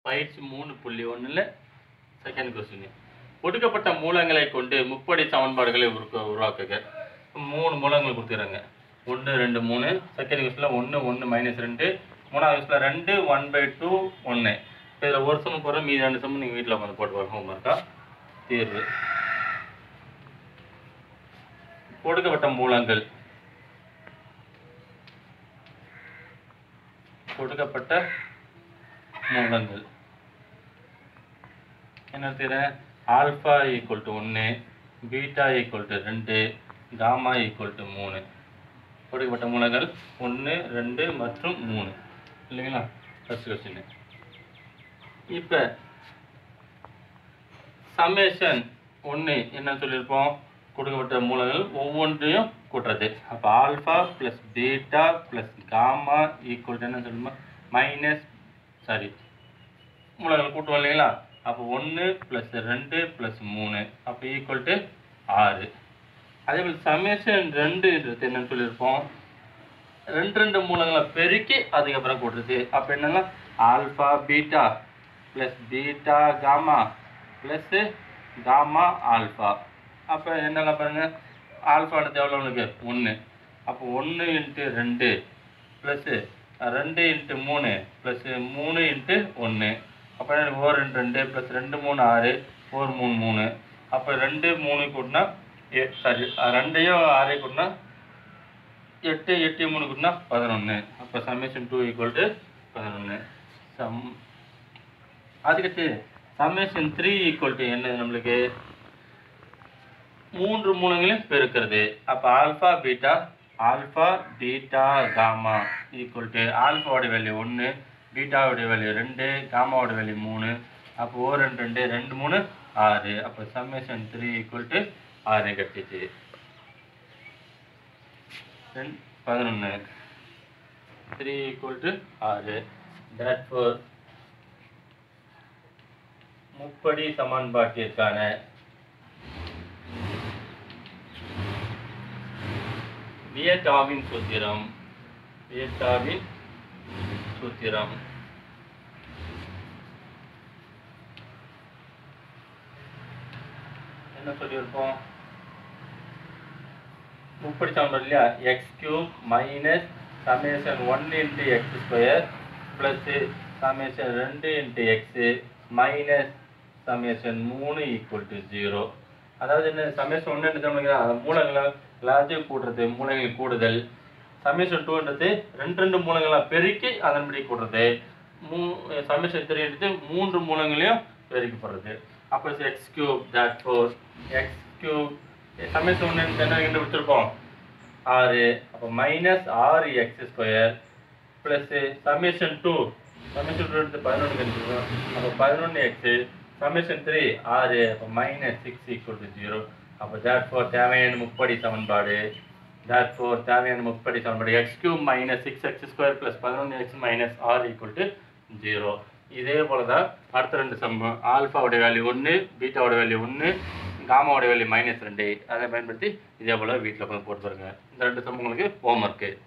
பயிற்சி மூணு புள்ளி ஒன்றில் செகண்ட் கொஸ்டின் ஒடுக்கப்பட்ட மூலங்களை கொண்டு முப்படி சமன்பாடுகளை உருக்க உருவாக்குக மூணு மூலங்கள் கொடுத்துக்கிறாங்க ஒன்று ரெண்டு மூணு செகண்ட் கொஸ்டினில் ஒன்று ஒன்று மைனஸ் ரெண்டு மூணாவது கொஸ்டினில் ரெண்டு ஒன் பை டூ ஒன்று இதில் ஒரு சமம் போகிற மீதி ரெண்டு சமம் நீங்கள் வீட்டில் உட்காந்து போட்டு வர ஹோம்ஒர்க்கா தீர்வு கொடுக்கப்பட்ட மூலங்கள் கொடுக்கப்பட்ட மூலங்கள் என்ன தீர ஆல்ஃபா ஈக்குவல் டு ஒன்று பீட்டா ஈக்குவல் டு ரெண்டு காமா ஈக்குவல் டு மூணு கொடுக்கப்பட்ட மூலங்கள் ஒன்று ரெண்டு மற்றும் மூணு இல்லைங்களா ஃபர்ஸ்ட் கொஸ்டின் இப்போ சமேஷன் ஒன்று என்ன சொல்லியிருப்போம் கொடுக்கப்பட்ட மூலங்கள் ஒவ்வொன்றையும் கூட்டுறது அப்போ alpha plus beta plus gamma equal என்ன சொல்லணுமா மைனஸ் சாரி மூலங்கள் கூட்டுவோம் இல்லைங்களா அப்போ ஒன்று ப்ளஸ் ரெண்டு ப்ளஸ் மூணு அப்போ ஈக்குவல் டு ஆறு அதே போல் சமேஷன் ரெண்டுன்றது என்னன்னு சொல்லியிருப்போம் ரெண்டு ரெண்டு மூலங்களை பெருக்கி அதுக்கப்புறம் கூட்டுறது அப்போ என்னன்னா alpha beta plus beta gamma plus gamma alpha அப்போ என்னெல்லாம் பாருங்க ஆல்ஃபானது எவ்வளோ உனக்கு ஒன்று அப்போ ஒன்று இன்ட்டு ரெண்டு ப்ளஸ்ஸு ரெண்டு இன்ட்டு மூணு ப்ளஸ்ஸு மூணு இன்ட்டு ஒன்று அப்போ என்ன ஓர் ரெண்டு ரெண்டு ப்ளஸ் ரெண்டு மூணு ஆறு ஓர் மூணு மூணு அப்போ ரெண்டு மூணு கூட்டினா சாரி ரெண்டையும் ஆறையும் கூட்டினா எட்டு எட்டு மூணு கூட்டினா பதினொன்று அப்போ சமேஷன் டூ ஈக்குவல் டு பதினொன்று சம் அதுக்கடுத்து சமேஷன் த்ரீ ஈக்குவல் டு என்னது நம்மளுக்கு மூன்று மூலங்களையும் பெருக்கிறது அப்போ alpha beta alpha beta gamma equal to ஆல்ஃபாவோட வேல்யூ ஒன்று பீட்டாவோட வேல்யூ ரெண்டு காமாவோட வேல்யூ மூணு அப்போ ஓ ரெண்டு ரெண்டு ரெண்டு மூணு ஆறு அப்போ சம்மேஷன் த்ரீ ஈக்குவல் டு ஆறு கட்டிச்சு ரெண்டு பதினொன்று த்ரீ ஈக்குவல் டு ஆறு தட் ஃபோர் முப்படி சமன்பாட்டிற்கான வியட்டாவின் சூத்திரம் வியட்டாவின் சூத்திரம் என்ன சொல்லியிருப்போம் முப்படி சமன்பாடு இல்லையா x cube minus summation one into x square plus summation ரெண்டு இன்ட்டு எக்ஸு மைனஸ் சமேஷன் மூணு ஈக்குவல் டு ஜீரோ அதாவது என்ன சமேஷன் ஒன்று என்ன அந்த மூலங்களை எல்லாத்தையும் கூட்டுறது மூலங்கள் கூடுதல் சமேஷன் டூன்றது ரெண்டு ரெண்டு மூலங்களா பெருக்கி அதன்படி கூட்டுறது மூ சமேஷன் த்ரீன்றது மூன்று மூலங்களையும் பெருக்கி போடுறது அப்போ x cube therefore x cube summation ஒன்று என்ன கண்டுபிடிச்சிருக்கோம் ஆறு அப்போ மைனஸ் ஆறு x square plus summation two summation two எடுத்து பதினொன்று கண்டுபிடிச்சோம் அப்போ பதினொன்று எக்ஸு சமேஷன் த்ரீ ஆறு அப்போ minus six equal to zero அப்போ தேட் ஃபோர் தேவையான முப்படி சமன்பாடு தேட் ஃபோர் தேவையான முப்படி சமன்பாடு x cube minus six x square plus பதினொன்று எக்ஸ் மைனஸ் ஆறு ஈக்குவல் டு ஜீரோ இதே போல தான் அடுத்த ரெண்டு சம்பவம் ஆல்ஃபாவோட வேல்யூ ஒன்று பீட்டாவோட வேல்யூ ஒன்று காமாவோட வேல்யூ மைனஸ் ரெண்டு அதை பயன்படுத்தி இதே போல் வீட்டில் உட்காந்து போட்டு பாருங்க இந்த ரெண்டு சம்பவங்களுக்கு ஹோம் ஒர்க்கு